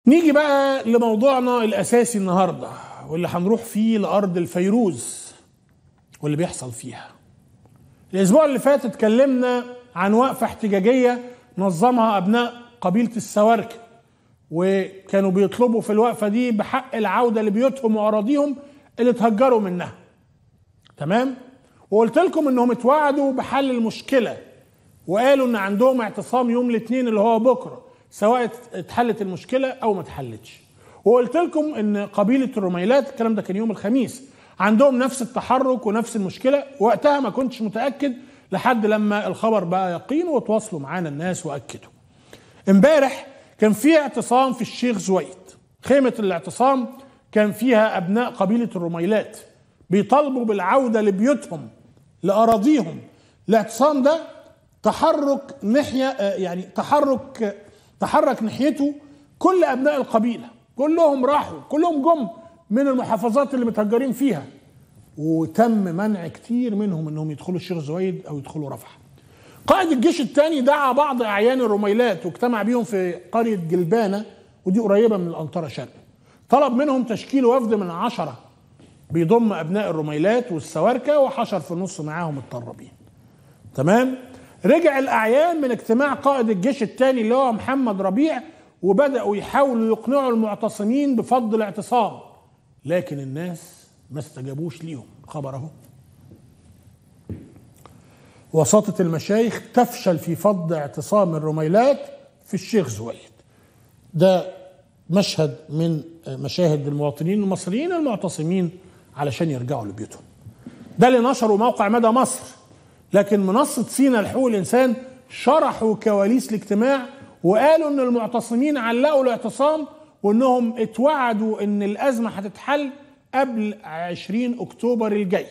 نيجي بقى لموضوعنا الاساسي النهارده واللي هنروح فيه لارض الفيروز واللي بيحصل فيها الاسبوع اللي فات اتكلمنا عن وقفه احتجاجيه نظمها ابناء قبيله السواركه وكانوا بيطلبوا في الوقفه دي بحق العوده لبيوتهم واراضيهم اللي اتهجروا منها تمام وقلت لكم انهم اتوعدوا بحل المشكله وقالوا ان عندهم اعتصام يوم الاثنين اللي هو بكره سواء اتحلت المشكله او ما اتحلتش وقلت لكم ان قبيله الرميلات الكلام ده كان يوم الخميس عندهم نفس التحرك ونفس المشكله وقتها ما كنتش متاكد لحد لما الخبر بقى يقين وتواصلوا معانا الناس واكدوا امبارح كان في اعتصام في الشيخ زويد خيمه الاعتصام كان فيها ابناء قبيله الرميلات بيطالبوا بالعوده لبيوتهم لاراضيهم الاعتصام ده تحرك ناحيه يعني تحرك تحرك ناحيته كل ابناء القبيله كلهم راحوا كلهم جم من المحافظات اللي متهجرين فيها وتم منع كتير منهم انهم يدخلوا الشيخ زويد او يدخلوا رفح قائد الجيش الثاني دعا بعض اعيان الرميلات واجتمع بيهم في قريه جلبانه ودي قريبه من الانطره شرق طلب منهم تشكيل وفد من عشرة بيضم ابناء الرميلات والسواركه وحشر في النص معاهم الطرابين تمام رجع الاعيان من اجتماع قائد الجيش الثاني اللي هو محمد ربيع وبداوا يحاولوا يقنعوا المعتصمين بفض الاعتصام لكن الناس ما استجابوش ليهم خبر اهو وساطة المشايخ تفشل في فض اعتصام الرميلات في الشيخ زويد ده مشهد من مشاهد المواطنين المصريين المعتصمين علشان يرجعوا لبيوتهم ده اللي نشره موقع مدى مصر لكن منصة سينا لحقوق الإنسان شرحوا كواليس الاجتماع وقالوا ان المعتصمين علقوا الاعتصام وانهم اتوعدوا ان الازمه هتتحل قبل 20 اكتوبر الجاي.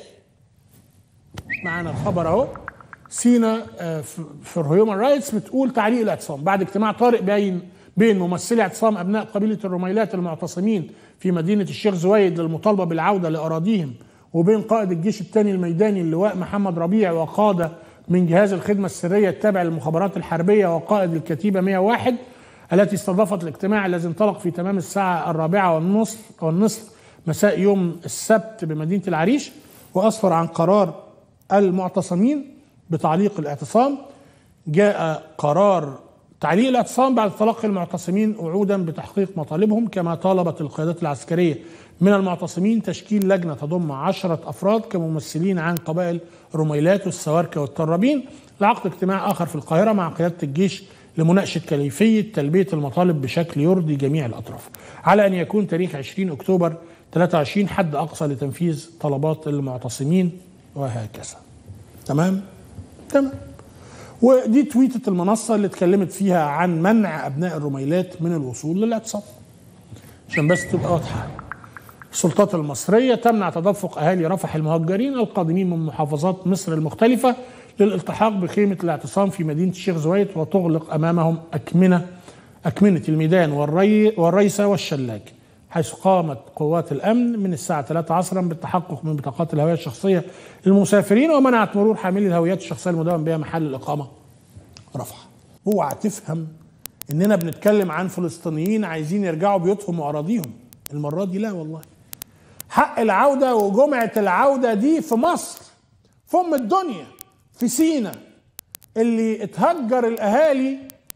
معانا الخبر اهو سينا في هيومن رايتس بتقول تعليق الاعتصام بعد اجتماع طارئ بين بين ممثلي اعتصام ابناء قبيله الرميلات المعتصمين في مدينه الشيخ زويد للمطالبه بالعوده لاراضيهم وبين قائد الجيش الثاني الميداني اللواء محمد ربيع وقاده من جهاز الخدمة السرية التابع للمخابرات الحربية وقائد الكتيبة 101 التي استضافت الاجتماع الذي انطلق في تمام الساعة الرابعة والنصف والنصف مساء يوم السبت بمدينة العريش وأسفر عن قرار المعتصمين بتعليق الاعتصام جاء قرار تعليق الاعتصام بعد تلقي المعتصمين وعودا بتحقيق مطالبهم كما طالبت القيادات العسكرية من المعتصمين تشكيل لجنة تضم عشرة أفراد كممثلين عن قبائل رميلات والسواركة والترابين لعقد اجتماع آخر في القاهرة مع قيادة الجيش لمناقشة كيفية تلبية المطالب بشكل يرضي جميع الأطراف على أن يكون تاريخ 20 أكتوبر 23 حد أقصى لتنفيذ طلبات المعتصمين وهكذا تمام تمام ودي تويتة المنصة اللي اتكلمت فيها عن منع أبناء الرميلات من الوصول للاعتصام عشان بس تبقى واضحة السلطات المصرية تمنع تدفق أهالي رفح المهجرين القادمين من محافظات مصر المختلفة للالتحاق بخيمة الاعتصام في مدينة الشيخ زويد وتغلق أمامهم أكمنة أكمنة الميدان والري والريسة والشلاج حيث قامت قوات الأمن من الساعة 3 عصرا بالتحقق من بطاقات الهوية الشخصية للمسافرين ومنعت مرور حاملي الهويات الشخصية المدون بها محل الإقامة رفح اوعى تفهم إننا بنتكلم عن فلسطينيين عايزين يرجعوا بيوتهم وأراضيهم المرة دي لا والله حق العودة وجمعة العودة دي في مصر في أم الدنيا في سينا اللي اتهجر الأهالي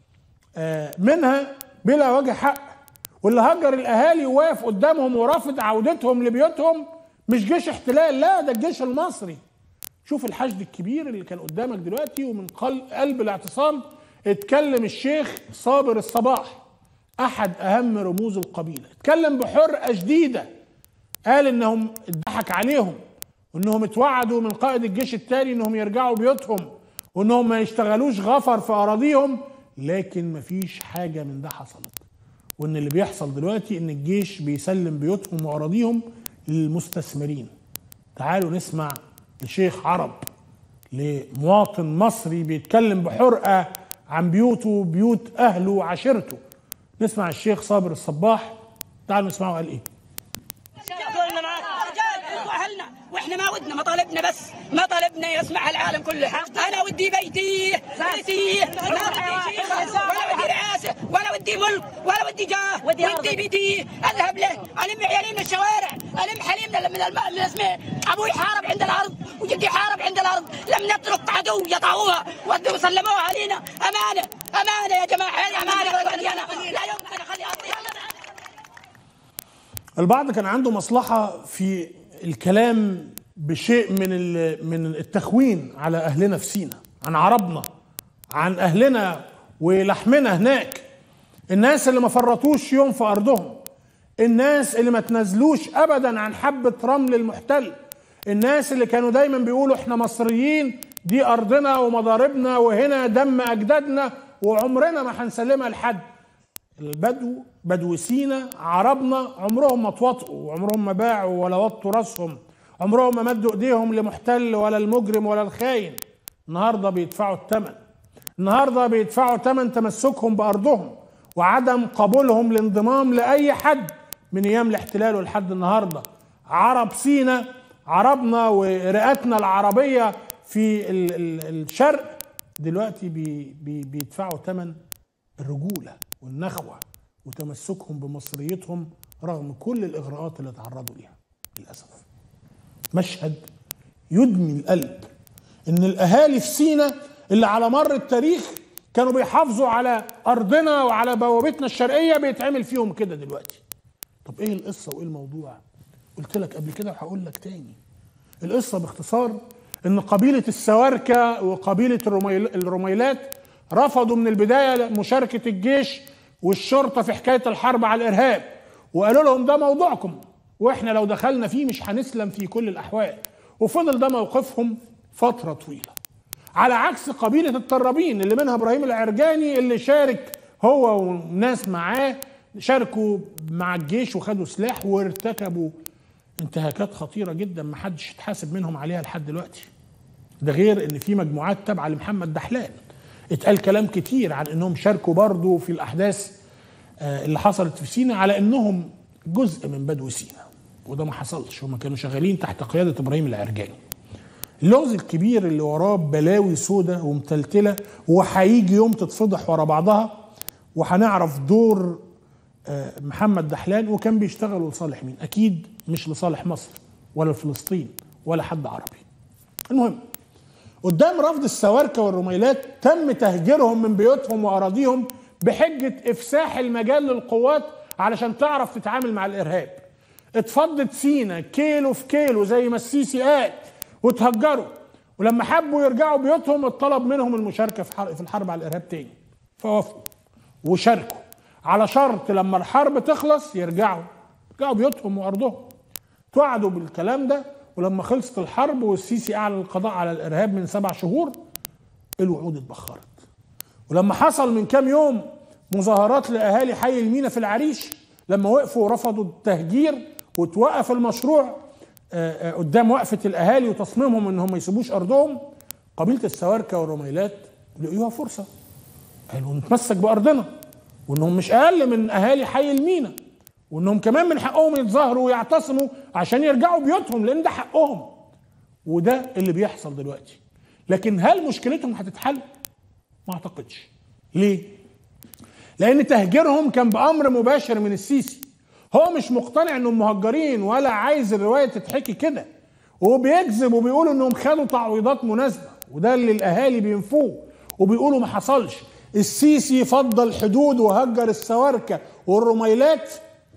منها بلا وجه حق واللي هجر الأهالي وواقف قدامهم ورافض عودتهم لبيوتهم مش جيش احتلال لا ده الجيش المصري شوف الحشد الكبير اللي كان قدامك دلوقتي ومن قلب الاعتصام اتكلم الشيخ صابر الصباح أحد أهم رموز القبيلة اتكلم بحرقة شديدة قال انهم اتضحك عليهم وانهم اتوعدوا من قائد الجيش التاني انهم يرجعوا بيوتهم وانهم ما يشتغلوش غفر في اراضيهم لكن مفيش حاجه من ده حصلت وان اللي بيحصل دلوقتي ان الجيش بيسلم بيوتهم واراضيهم للمستثمرين تعالوا نسمع لشيخ عرب لمواطن مصري بيتكلم بحرقه عن بيوته بيوت اهله وعشيرته نسمع الشيخ صابر الصباح تعالوا نسمعه قال ايه واحنا ما ودنا مطالبنا بس مطالبنا يسمعها العالم كله انا ودي بيتي بيتي ما ودي شيخ ولا ودي رئاسه ولا ودي ملك ولا ودي جاه ودي, ودي بيتي اذهب له الم عيالي من الشوارع الم حليمنا من الم... من اسمه ابوي حارب عند الارض وجدي حارب عند الارض لم نترك عدو يطعوها وسلموها علينا امانه امانه يا جماعه هذه امانه لا يمكن اخلي ارضي البعض كان عنده مصلحة في الكلام بشيء من ال- من التخوين على أهلنا في سينا عن عربنا عن أهلنا ولحمنا هناك الناس اللي ما فرطوش يوم في أرضهم الناس اللي ما تنزلوش أبدا عن حبة رمل المحتل الناس اللي كانوا دايما بيقولوا احنا مصريين دي أرضنا ومضاربنا وهنا دم أجدادنا وعمرنا ما هنسلمها لحد البدو بدو سينا عربنا عمرهم ما اتوطئوا وعمرهم ما باعوا ولا وطوا راسهم عمرهم ما مدوا ايديهم لمحتل ولا المجرم ولا الخاين النهارده بيدفعوا الثمن النهارده بيدفعوا ثمن تمسكهم بارضهم وعدم قبولهم الانضمام لاي حد من ايام الاحتلال ولحد النهارده عرب سينا عربنا ورئتنا العربيه في ال- ال- الشرق دلوقتي بي بي بيدفعوا ثمن الرجوله والنخوه وتمسكهم بمصريتهم رغم كل الاغراءات اللي تعرضوا ليها للاسف. مشهد يدمي القلب ان الاهالي في سينا اللي على مر التاريخ كانوا بيحافظوا على ارضنا وعلى بوابتنا الشرقيه بيتعمل فيهم كده دلوقتي. طب ايه القصه وايه الموضوع؟ قلت لك قبل كده وهقول لك تاني. القصه باختصار ان قبيله السواركه وقبيله الرميل- الرميلات رفضوا من البدايه مشاركه الجيش والشرطه في حكايه الحرب على الارهاب وقالوا لهم ده موضوعكم واحنا لو دخلنا فيه مش هنسلم في كل الاحوال وفضل ده موقفهم فتره طويله على عكس قبيله الطرابين اللي منها ابراهيم العرجاني اللي شارك هو وناس معاه شاركوا مع الجيش وخدوا سلاح وارتكبوا انتهاكات خطيره جدا ما حدش اتحاسب منهم عليها لحد دلوقتي ده غير ان في مجموعات تابعه لمحمد دحلان اتقال كلام كتير عن انهم شاركوا برضه في الاحداث آه، اللي حصلت في سينا على انهم جزء من بدو سينا وده ما حصلش هم كانوا شغالين تحت قياده ابراهيم العرجاني اللغز الكبير اللي وراه بلاوي سودة ومتلتله وهيجي يوم تتفضح ورا بعضها وهنعرف دور آه، محمد دحلان وكان بيشتغل لصالح مين اكيد مش لصالح مصر ولا فلسطين ولا حد عربي المهم قدام رفض السواركه والرميلات تم تهجيرهم من بيوتهم واراضيهم بحجه افساح المجال للقوات علشان تعرف تتعامل مع الارهاب اتفضت سينا كيلو في كيلو زي ما السيسي قال وتهجروا ولما حبوا يرجعوا بيوتهم اتطلب منهم المشاركه في حرب في الحرب على الارهاب تاني فوافقوا وشاركوا على شرط لما الحرب تخلص يرجعوا يرجعوا بيوتهم وارضهم توعدوا بالكلام ده ولما خلصت الحرب والسيسي اعلن القضاء على الارهاب من سبع شهور الوعود اتبخرت ولما حصل من كام يوم مظاهرات لاهالي حي المينا في العريش لما وقفوا ورفضوا التهجير وتوقف المشروع آه، آه، قدام وقفه الاهالي وتصميمهم انهم ما يسيبوش ارضهم قبيله السواركه والرميلات لقيوها فرصه قالوا نتمسك بارضنا وانهم مش اقل من اهالي حي المينا وانهم كمان من حقهم يتظاهروا ويعتصموا عشان يرجعوا بيوتهم لان ده حقهم وده اللي بيحصل دلوقتي لكن هل مشكلتهم هتتحل ما اعتقدش ليه لان تهجيرهم كان بامر مباشر من السيسي هو مش مقتنع انهم مهجرين ولا عايز الروايه تتحكي كده وهو بيكذب وبيقول انهم خدوا تعويضات مناسبه وده اللي الاهالي بينفوه وبيقولوا ما حصلش السيسي فضل حدود وهجر السواركه والرميلات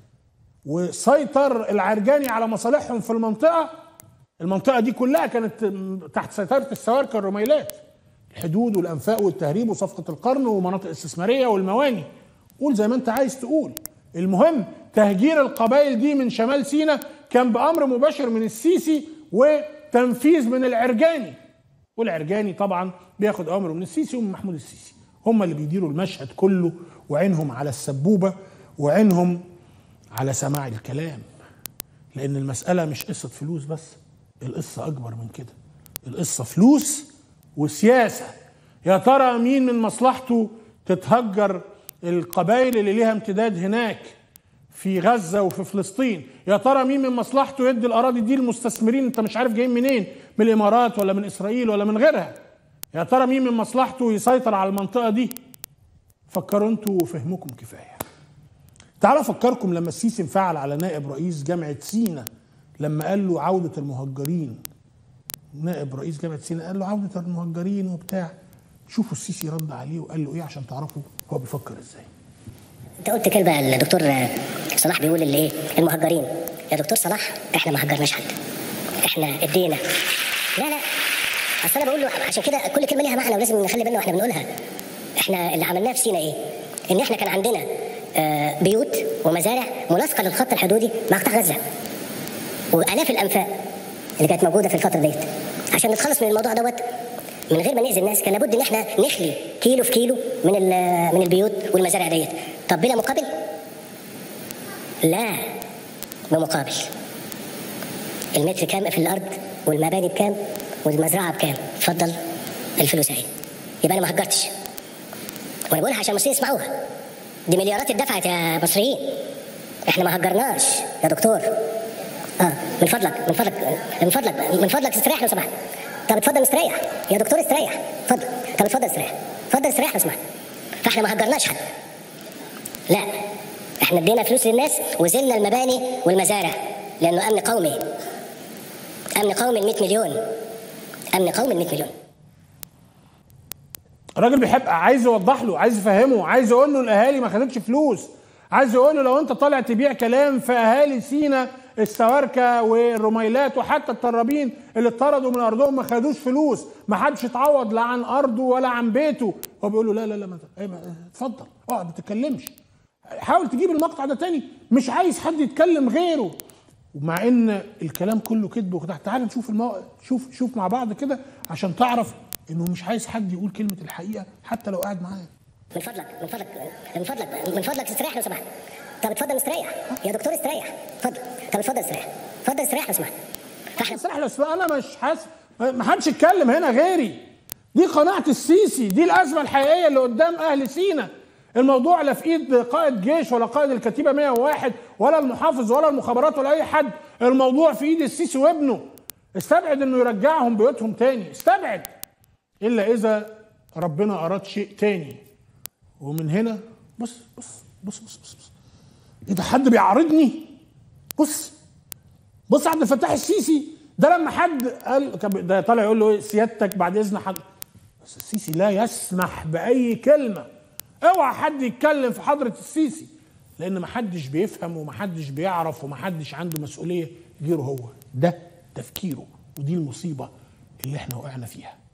وسيطر العرجاني على مصالحهم في المنطقه المنطقه دي كلها كانت تحت سيطره السواركه والرميلات الحدود والانفاق والتهريب وصفقه القرن ومناطق استثماريه والمواني قول زي ما انت عايز تقول المهم تهجير القبائل دي من شمال سيناء كان بامر مباشر من السيسي وتنفيذ من العرجاني والعرجاني طبعا بياخد امره من السيسي ومن محمود السيسي هم اللي بيديروا المشهد كله وعينهم على السبوبه وعينهم على سماع الكلام لان المساله مش قصه فلوس بس القصه اكبر من كده القصه فلوس وسياسه يا ترى مين من مصلحته تتهجر القبائل اللي ليها امتداد هناك في غزه وفي فلسطين يا ترى مين من مصلحته يدي الاراضي دي للمستثمرين انت مش عارف جايين منين من الامارات ولا من اسرائيل ولا من غيرها يا ترى مين من مصلحته يسيطر على المنطقه دي فكروا انتوا وفهمكم كفايه تعالوا افكركم لما السيسي انفعل على نائب رئيس جامعه سينا لما قال له عوده المهجرين نائب رئيس جامعه سينا قال له عوده المهجرين وبتاع شوفوا السيسي رد عليه وقال له ايه عشان تعرفوا هو بيفكر ازاي انت قلت كلمه الدكتور صلاح بيقول اللي ايه المهجرين يا دكتور صلاح احنا ما هجرناش حد احنا ادينا لا لا اصل انا بقول له عشان كده كل كلمه ليها معنى ولازم نخلي بالنا واحنا بنقولها احنا اللي عملناه في سينا ايه ان احنا كان عندنا آه، بيوت ومزارع ملاصقه للخط الحدودي مع قطاع غزه والاف الانفاق اللي كانت موجوده في الفتره ديت عشان نتخلص من الموضوع دوت من غير ما نأذي الناس كان لابد ان احنا نخلي كيلو في كيلو من ال- من البيوت والمزارع ديت طب بلا مقابل؟ لا بمقابل المتر كام في الارض والمباني بكام والمزرعه بكام اتفضل الفلوس اهي يبقى انا ما هجرتش وانا بقولها عشان المصريين يسمعوها دي مليارات اتدفعت يا مصريين احنا ما هجرناش يا دكتور اه من فضلك من فضلك من فضلك من فضلك استريح لو سمحت طب اتفضل استريح يا دكتور استريح اتفضل طب اتفضل استريح اتفضل استريح لو سمحت فاحنا ما هجرناش حد لا احنا ادينا فلوس للناس وزلنا المباني والمزارع لانه امن قومي امن قومي ال 100 مليون امن قومي ال 100 مليون الراجل بيحب عايز يوضح له عايز يفهمه عايز يقول له الاهالي ما خدتش فلوس عايز يقول له لو انت طالع تبيع كلام في اهالي سينا السواركه والرميلات وحتى الترابين اللي اتطردوا من ارضهم ما خدوش فلوس ما حدش اتعوض لا عن ارضه ولا عن بيته هو بيقول له لا لا لا ما إيه ما- اتفضل اقعد ما تتكلمش حاول تجيب المقطع ده تاني مش عايز حد يتكلم غيره ومع ان الكلام كله كذب وخداع تعال نشوف المو... شوف شوف مع بعض كده عشان تعرف انه مش عايز حد يقول كلمه الحقيقه حتى لو قاعد معاه من فضلك من فضلك من فضلك من فضلك استريح لو سمحت طب اتفضل استريح يا دكتور استريح اتفضل طب اتفضل استريح اتفضل استريح لو سمحت فاحنا صراحه بس انا مش حاسس ما حدش يتكلم هنا غيري دي قناعه السيسي دي الازمه الحقيقيه اللي قدام اهل سينا الموضوع لا في ايد قائد جيش ولا قائد الكتيبه 101 ولا المحافظ ولا المخابرات ولا اي حد الموضوع في ايد السيسي وابنه استبعد انه يرجعهم بيوتهم تاني استبعد الا اذا ربنا اراد شيء تاني ومن هنا بص بص بص بص بص, بص. ايه ده حد بيعارضني بص بص عبد الفتاح السيسي ده لما حد قال كان ده طالع يقول له إيه، سيادتك بعد اذن حد بس السيسي لا يسمح باي كلمه اوعى حد يتكلم في حضره السيسي لان محدش بيفهم ومحدش بيعرف ومحدش عنده مسؤوليه غيره هو ده تفكيره ودي المصيبه اللي احنا وقعنا فيها